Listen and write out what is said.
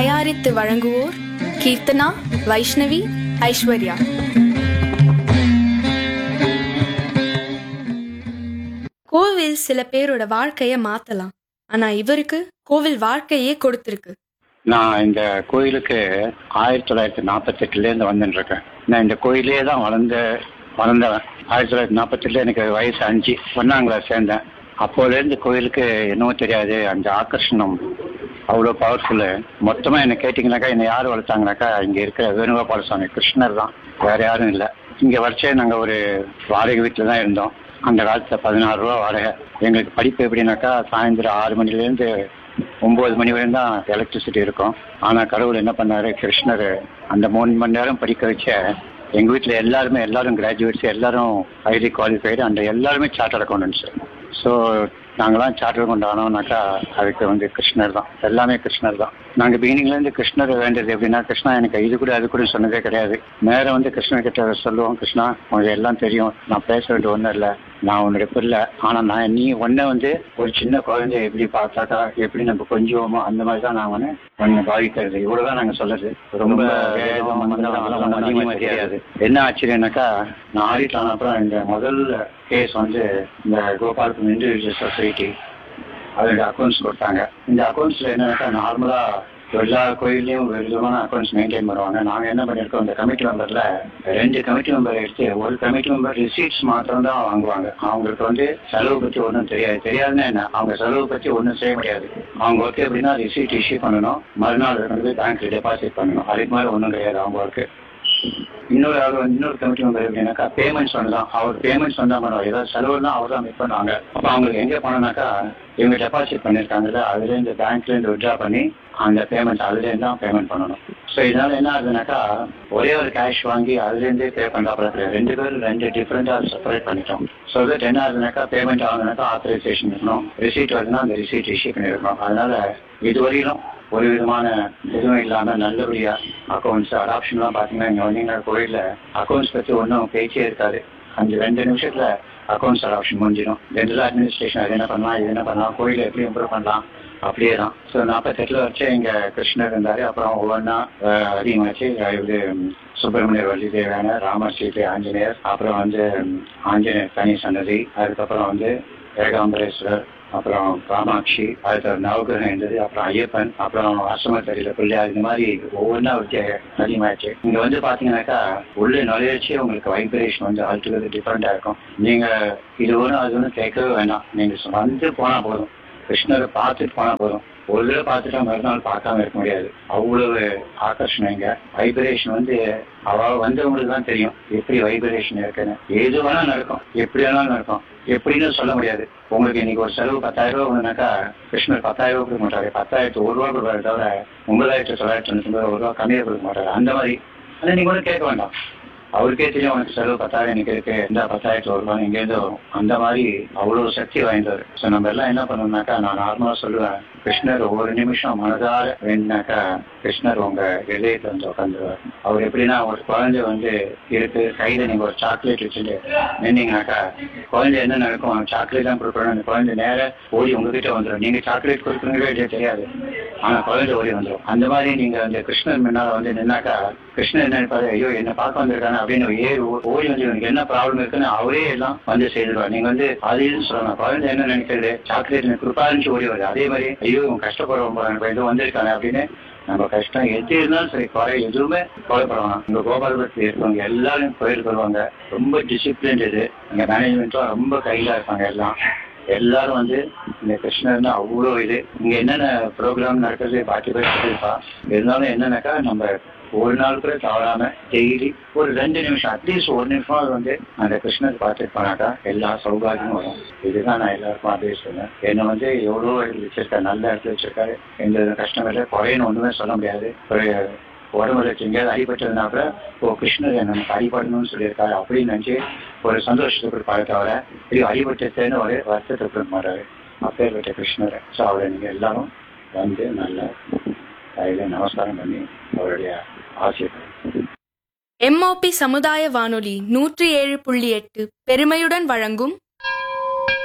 தயாரித்து வழங்குவோர் கீர்த்தனா வைஷ்ணவி ஐஸ்வர்யா கோவில் சில பேரோட வாழ்க்கைய மாத்தலாம் ஆனா இவருக்கு கோவில் வாழ்க்கையே கொடுத்திருக்கு நான் இந்த கோயிலுக்கு ஆயிரத்தி தொள்ளாயிரத்தி நாற்பத்தி எட்டுலேருந்து வந்துட்டு இருக்கேன் நான் இந்த கோயிலே தான் வளர்ந்த வளர்ந்தவன் ஆயிரத்தி தொள்ளாயிரத்தி நாற்பத்தெட்டுல எனக்கு வயசு அஞ்சு ஒன்னாம் கிளாஸ் சேர்ந்தேன் அப்போலேருந்து கோயிலுக்கு என்னவோ தெரியாது அந்த ஆகர்ஷணம் அவ்வளோ பவர்ஃபுல்லு மொத்தமாக என்ன கேட்டிங்கனாக்கா என்னை யார் வளர்த்தாங்கனாக்கா இங்கே இருக்கிற வேணுகோபால சுவாமி கிருஷ்ணர் தான் வேற யாரும் இல்லை இங்கே வரைச்சே நாங்கள் ஒரு வாடகை வீட்டில் தான் இருந்தோம் அந்த காலத்தில் பதினாறு ரூபா வாடகை எங்களுக்கு படிப்பு எப்படின்னாக்கா சாயந்தரம் ஆறு மணிலேருந்து ஒன்பது மணி வரையும் தான் எலக்ட்ரிசிட்டி இருக்கும் ஆனால் கடவுள் என்ன பண்ணாரு கிருஷ்ணர் அந்த மூணு மணி நேரம் படிக்க வச்ச எங்கள் வீட்டில் எல்லாருமே எல்லாரும் கிராஜுவேட்ஸ் எல்லாரும் ஐடி குவாலிஃபைடு அந்த எல்லாருமே சார்ட்டர் அக்கௌண்டன்ஸ் ஸோ நாங்களாம் சார்ட்டர் கொண்டு ஆனோம்னாக்கா அதுக்கு வந்து கிருஷ்ணர் தான் எல்லாமே கிருஷ்ணர் தான் நாங்கள் பிகினிங்லேருந்து கிருஷ்ணர் வேண்டது எப்படின்னா கிருஷ்ணா எனக்கு இது கூட அது கூட சொன்னதே கிடையாது நேரம் வந்து கிருஷ்ணர் கிட்ட சொல்லுவோம் கிருஷ்ணா உனக்கு எல்லாம் தெரியும் நான் பேச வேண்டிய ஒன்றும் இல்லை நான் உன்னுடைய பிள்ளை ஆனால் நான் நீ ஒன்றை வந்து ஒரு சின்ன குழந்தைய எப்படி பார்த்தாக்கா எப்படி நம்ம கொஞ்சுவோமோ அந்த மாதிரி தான் நான் வந்து ஒன்று பாவிக்கிறது இவ்வளோதான் நாங்கள் சொல்லுறது ரொம்ப வேதம் மந்திரம் அதெல்லாம் அதிகமாக தெரியாது என்ன ஆச்சரியம்னாக்கா நான் ஆடிட் ஆன அப்புறம் இந்த முதல் கேஸ் வந்து இந்த கோபாலபுரம் இண்டிவிஜுவல் சொசைட்டி அதோட அக்கௌண்ட்ஸ் கொடுத்தாங்க இந்த அக்கௌண்ட்ஸ்ல என்னன்னாக்கா நார்மலா எல்லா கோயில்லையும் ஒரு விதமான அக்கௌண்ட்ஸ் மெயின்டைன் பண்ணுவாங்க நாங்க என்ன பண்ணிருக்கோம் இந்த கமிட்டி மெம்பர்ல ரெண்டு கமிட்டி மெம்பர் எடுத்து ஒரு கமிட்டி மெம்பர் ரிசீட்ஸ் மாத்திரம் தான் வாங்குவாங்க அவங்களுக்கு வந்து செலவு பத்தி ஒன்றும் தெரியாது தெரியாதுன்னா என்ன அவங்க செலவு பத்தி ஒன்றும் செய்ய முடியாது அவங்க ஒர்க் எப்படின்னா ரிசீட் இஷ்யூ பண்ணணும் மறுநாள் வந்து பேங்க்ல டெபாசிட் பண்ணணும் அதுக்கு மாதிரி ஒன்றும் கிடையாது அவங்க ஒர்க்கு இன்னொரு ஆள் வந்து இன்னொரு கமிட்டி மெம்பர் எப்படின்னாக்கா பேமெண்ட்ஸ் ஒன்று தான் அவர் பேமெண்ட்ஸ் வந்தா பண்ணுவாங்க ஏதாவது செலவுனா அவர் தான் மீட் பண்ணுவாங்க அப்போ அவங்களுக்கு எங்கே போனோம்னாக்கா இவங்க டெபாசிட் பண்ணியிருக்காங்கல்ல அதுலேருந்து பேங்க்லேருந்து விட்ரா பண்ணி அந்த பேமெண்ட் அதுலேருந்து தான் பேமெண்ட் பண்ணணும் ஸோ இதனால என்ன ஆகுதுனாக்கா ஒரே ஒரு கேஷ் வாங்கி அதுலேருந்தே பே பண்ணுறா கிடையாது ரெண்டு பேரும் ரெண்டு டிஃப்ரெண்டாக செப்பரேட் பண்ணிட்டோம் ஸோ தட் என்ன ஆகுதுனாக்கா பேமெண்ட் ஆகுதுனாக்கா ஆத்தரைசேஷன் இருக்கணும் ரிசீட் வருதுன்னா அந்த ரிசீட் இஷ்யூ பண்ணியிருக்கணும் அதனால இதுவரையிலும் ஒரு விதமான எதுவும் இல்லாம நல்லபடியா அக்கௌண்ட்ஸ் அடாப்ஷன்லாம் பாத்தீங்கன்னா இங்க வந்தீங்கன்னா கோயில்ல அக்கௌண்ட்ஸ் பத்தி ஒன்றும் பேச்சே இருக்காது அந்த ரெண்டு நிமிஷத்துல அக்கௌண்ட்ஸ் அடாப்ஷன் முடிஞ்சிடும் ஜென்ரல் அட்மினிஸ்ட்ரேஷன் அது என்ன பண்ணலாம் இது என்ன பண்ணலாம் கோயிலை எப்படி இம்ப்ரூவ் பண்ணலாம் அப்படியே தான் ஸோ நாற்பத்தெட்டுல வச்சு இங்க கிருஷ்ணர் இருந்தாரு அப்புறம் ஒவ்வொன்றா அதிகமாச்சு இது சுப்பிரமணியர் வள்ளி தேவையான ராமர் சீதை ஆஞ்சநேயர் அப்புறம் வந்து ஆஞ்சநேயர் தனி சன்னதி அதுக்கப்புறம் வந்து ஏகாம்பரேஸ்வரர் அப்புறம் காமாட்சி அடுத்த நவகிரகம் இருந்தது அப்புறம் ஐயப்பன் அப்புறம் அசமத்தடியில பிள்ளையார் இந்த மாதிரி ஒவ்வொன்றா அதிகமாயிடுச்சு இங்க வந்து பாத்தீங்கன்னாக்கா உள்ள நுழையச்சே உங்களுக்கு வைப்ரேஷன் வந்து ஆல்டுகிறது டிஃப்ரெண்டா இருக்கும் நீங்க இது ஒன்றும் அது ஒன்றும் கேட்கவே வேண்டாம் நீங்க வந்து போனா போதும் கிருஷ்ணரை பார்த்துட்டு போனா போதும் ஒரு தடவை பார்த்துட்டா மறுநாள் பார்க்காம இருக்க முடியாது அவ்வளவு ஆகர்ஷணம் இங்க வைப்ரேஷன் வந்து அவ வந்தவங்களுக்கு தான் தெரியும் எப்படி வைப்ரேஷன் இருக்குன்னு எது வேணா நடக்கும் எப்படி வேணாலும் நடக்கும் எப்படின்னு சொல்ல முடியாது உங்களுக்கு இன்னைக்கு ஒரு செலவு பத்தாயிரம் ரூபாய் ஒண்ணுனாக்கா கிருஷ்ணர் பத்தாயிரம் ரூபாய் கொடுக்க மாட்டாரு பத்தாயிரத்து ஒரு ரூபா கொடுப்பாரு தவிர ஒன்பதாயிரத்து தொள்ளாயிரத்தி தொண்ணூத்தி ஒன்பது ஒரு ரூபா கம்மியாக கொடுக்க மாட்டாரு அந்த மாதிரி ஆனா நீங்க ஒன்றும் கேட்க வேண்டாம் அவருக்கே தெரியும் உனக்கு செலவு பத்தாயிரம் எனக்கு இருக்கு இந்த பத்தாயிரத்து ஒரு ரூபாய் இங்கேருந்து வரும் அந்த மாதிரி அவ்வளவு சக்தி வாய்ந்தவர் ஸோ நம்ம எல்லாம் என்ன பண்ணணும்னாக்கா நான் நார்மலா சொல்லுவேன் கிருஷ்ணர் ஒவ்வொரு நிமிஷம் மனதார வேணுனாக்கா கிருஷ்ணர் உங்க இதயத்துல வந்து உட்காந்துருவார் அவர் எப்படின்னா ஒரு குழந்தை வந்து இருக்கு கையில நீங்க ஒரு சாக்லேட் வச்சுட்டு நின்னீங்கனாக்கா குழந்தை என்ன நடக்கும் சாக்லேட் தான் கொடுக்கணும் அந்த குழந்தை நேர ஓடி உங்ககிட்ட வந்துடும் நீங்க சாக்லேட் கொடுக்குறீங்களோ இல்லையோ தெரியாது ஆனா குழந்தை ஓடி வந்துடும் அந்த மாதிரி நீங்க அந்த கிருஷ்ணர் முன்னால வந்து நின்னாக்கா கிருஷ்ணர் என்ன நினைப்பாரு ஐயோ என்ன பார்க்க வந்திருக்காங்க அப்படின்னு ஏறி ஓ- ஓடி வந்து இவனுக்கு என்ன ப்ராப்ளம் இருக்குன்னு அவரே எல்லாம் வந்து செய்திருவார் நீங்க வந்து அதையும் சொல்லலாம் குழந்தை என்ன நினைக்கிறது சாக்லேட் எனக்கு கொடுப்பாருன்னு ஓடி வருது அதே மாதிரி ஐயோ இவன் கஷ்டப்படுவோம் போறாங்க எதுவும் வந்திருக்காங்க அப்படின்னு நம்ம கஷ்டம் எது இருந்தாலும் சரி குறை எதுவுமே கவலைப்படுவாங்க இங்க கோபாலபுரத்தில் இருக்கவங்க எல்லாரும் கோயிலுக்கு வருவாங்க ரொம்ப டிசிப்ளின் இது இங்க மேனேஜ்மெண்ட்லாம் ரொம்ப கையில இருப்பாங்க எல்லாம் எல்லாரும் வந்து இந்த கிருஷ்ணர்னு அவ்வளோ இது இங்க என்னென்ன ப்ரோக்ராம் நடக்குது பாக்கி பேர் சொல்லியிருப்பா இருந்தாலும் என்னன்னாக்கா நம்ம ஒரு நாள் கூட தவறாம டெய்லி ஒரு ரெண்டு நிமிஷம் அட்லீஸ்ட் ஒரு நிமிஷம் அது வந்து அந்த கிருஷ்ணர் பார்த்துட்டு போனாக்கா எல்லா சௌபாகியமும் வரும் இதுதான் நான் எல்லாருக்கும் அதே சொன்னேன் என்னை வந்து எவ்வளோ இடத்துல வச்சிருக்காரு நல்ல இடத்துல வச்சிருக்காரு எந்த வித கஷ்டம் இல்லை குறையன்னு ஒண்ணுமே சொல்ல முடியாது ஒரு உடம்புல எங்கேயாவது அடிபட்டதுனா கூட ஓ கிருஷ்ணர் நமக்கு அடிபடணும்னு சொல்லியிருக்காரு அப்படின்னு நினைச்சு ஒரு சந்தோஷத்துக்கு கொடுப்பாரு தவிர ஐயோ அடிபட்டதுன்னு ஒரு வருத்தத்துக்கு கொடுக்க மாட்டாரு அப்பேற்பட்ட கிருஷ்ணர் ஸோ அவரை நீங்க எல்லாரும் வந்து நல்ல கையில நமஸ்காரம் பண்ணி அவருடைய ஆசீர்வாதம் எம்ஓபி சமுதாய வானொலி நூற்றி ஏழு புள்ளி எட்டு பெருமையுடன் வழங்கும்